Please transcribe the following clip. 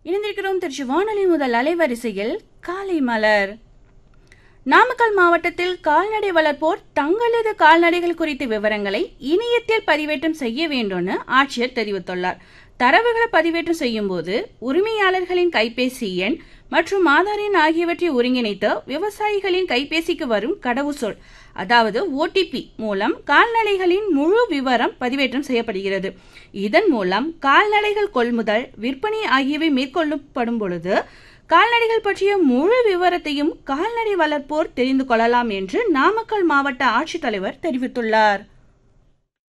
இணைந்திருக்கிறோம் திருச்சி வானொலி முதல் அலைவரிசையில் காலை மலர் நாமக்கல் மாவட்டத்தில் கால்நடை வளர்ப்போர் தங்களது கால்நடைகள் குறித்த விவரங்களை இணையத்தில் பதிவேற்றம் செய்ய வேண்டும்னு ஆட்சியர் தெரிவித்துள்ளார் தரவுகளை பதிவேற்றம் செய்யும் போது உரிமையாளர்களின் கைபேசி எண் மற்றும் ஆதார் எண் ஆகியவற்றை ஒருங்கிணைத்து விவசாயிகளின் கைபேசிக்கு வரும் கடவுச்சொல் அதாவது ஓடிபி மூலம் கால்நடைகளின் முழு விவரம் பதிவேற்றம் செய்யப்படுகிறது இதன் மூலம் கால்நடைகள் கொள்முதல் விற்பனை ஆகியவை மேற்கொள்ளப்படும் பொழுது கால்நடைகள் பற்றிய முழு விவரத்தையும் கால்நடை வளர்ப்போர் தெரிந்து கொள்ளலாம் என்று நாமக்கல் மாவட்ட ஆட்சித்தலைவர் தெரிவித்துள்ளார்